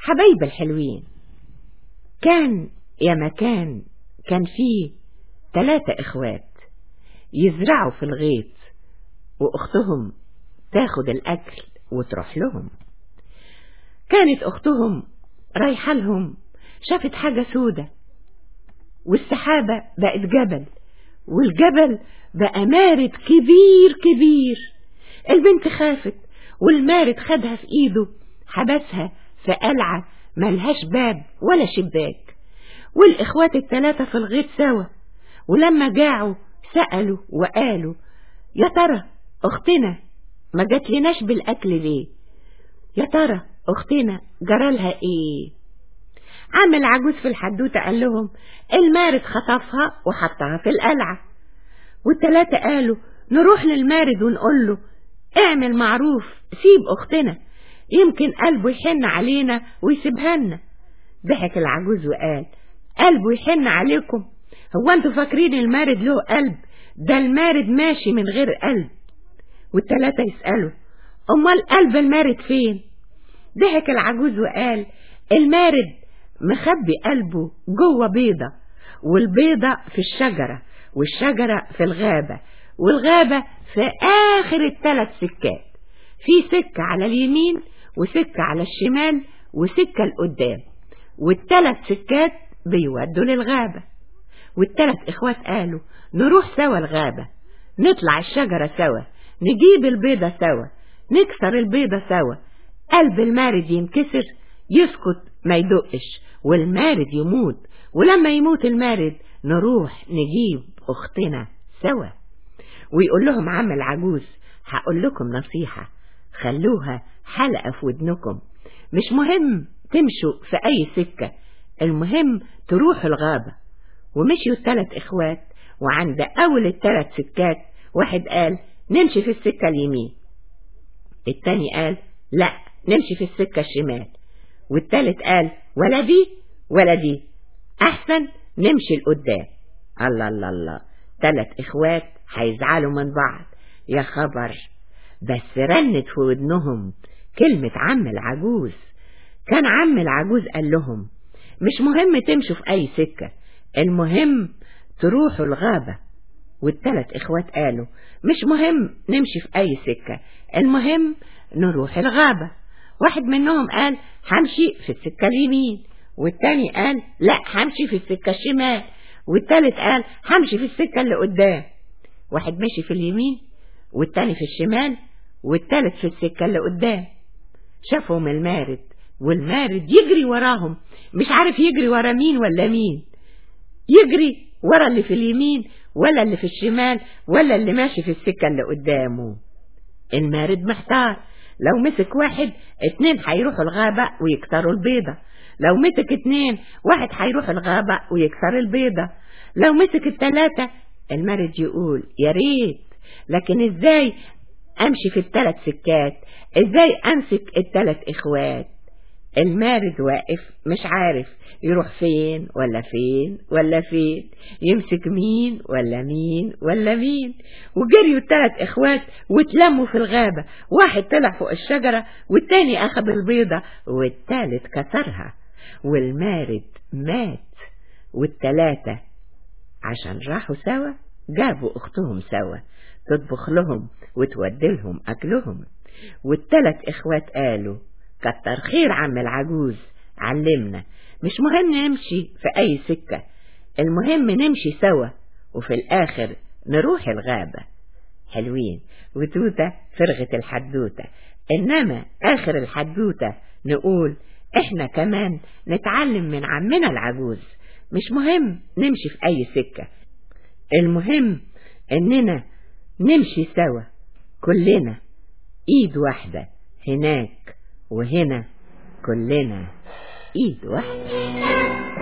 حبايب الحلوين كان يا مكان كان فيه ثلاثة إخوات يزرعوا في الغيط وأختهم تاخد الأكل وتروح لهم كانت أختهم رايحة لهم شافت حاجة سودة والسحابة بقت جبل والجبل بقى مارد كبير كبير البنت خافت والمارد خدها في ايده حبسها في قلعة ملهاش باب ولا شباك والإخوات التلاتة في الغيط سوا ولما جاعوا سألوا وقالوا يا ترى أختنا ما جاتلناش بالأكل ليه يا ترى أختنا جرالها إيه عامل عجوز في الحدوتة قال لهم المارد خطفها وحطها في القلعة والتلاتة قالوا نروح للمارد ونقول له اعمل معروف سيب أختنا يمكن قلبه يحن علينا ويسيبها لنا ضحك العجوز وقال قلبه يحن عليكم هو انتوا فاكرين المارد له قلب ده المارد ماشي من غير قلب والتلاتة يسألوا أمال قلب المارد فين ضحك العجوز وقال المارد مخبي قلبه جوه بيضة والبيضة في الشجرة والشجرة في الغابة والغابة في آخر الثلاث سكات في سكة على اليمين وسكة على الشمال وسكة لقدام والثلاث سكات بيودوا للغابة والثلاث إخوات قالوا نروح سوا الغابة نطلع الشجرة سوا نجيب البيضة سوا نكسر البيضة سوا قلب المارد ينكسر يسكت ما يدقش والمارد يموت ولما يموت المارد نروح نجيب أختنا سوا ويقول لهم عم العجوز هقول لكم نصيحة خلوها حلقة في ودنكم مش مهم تمشوا في أي سكة المهم تروحوا الغابة ومشيوا الثلاث إخوات وعند أول الثلاث سكات واحد قال نمشي في السكة اليمين التاني قال لا نمشي في السكة الشمال والتالت قال ولا دي ولا دي أحسن نمشي لقدام الله الله الله تلات إخوات هيزعلوا من بعض يا خبر بس رنت في ودنهم كلمة عم العجوز كان عم العجوز قال لهم مش مهم تمشوا في أي سكة المهم تروحوا الغابة والتلات إخوات قالوا مش مهم نمشي في أي سكة المهم نروح الغابة واحد منهم قال همشي في السكة اليمين والتاني قال لا همشي في السكة الشمال والتالت قال همشي في السكة اللي قدام واحد مشي في اليمين والتاني في الشمال والتالت في السكة اللي قدام شافهم المارد والمارد يجري وراهم مش عارف يجري ورا مين ولا مين يجري ورا اللي في اليمين ولا اللي في الشمال ولا اللي ماشي في السكة اللي قدامه المارد محتار لو مسك واحد اتنين هيروحوا الغابة ويكسروا البيضة لو مسك اتنين واحد هيروح الغابة ويكسر البيضة لو مسك التلاتة المارد يقول يا ريت لكن ازاي امشي في التلات سكات ازاي امسك التلات اخوات المارد واقف مش عارف يروح فين ولا فين ولا فين يمسك مين ولا مين ولا مين وجريوا التلات اخوات واتلموا في الغابة واحد طلع فوق الشجرة والتاني اخذ البيضة والتالت كسرها والمارد مات والتلاتة عشان راحوا سوا جابوا اختهم سوا تطبخ لهم وتودلهم اكلهم والتلات اخوات قالوا كتر خير عم العجوز علمنا مش مهم نمشي في أي سكة المهم نمشي سوا وفي الآخر نروح الغابة حلوين وتوتة فرغة الحدوتة إنما آخر الحدوتة نقول إحنا كمان نتعلم من عمنا العجوز مش مهم نمشي في أي سكة المهم إننا نمشي سوا كلنا إيد واحدة هناك وهنا كلنا ايد واحدة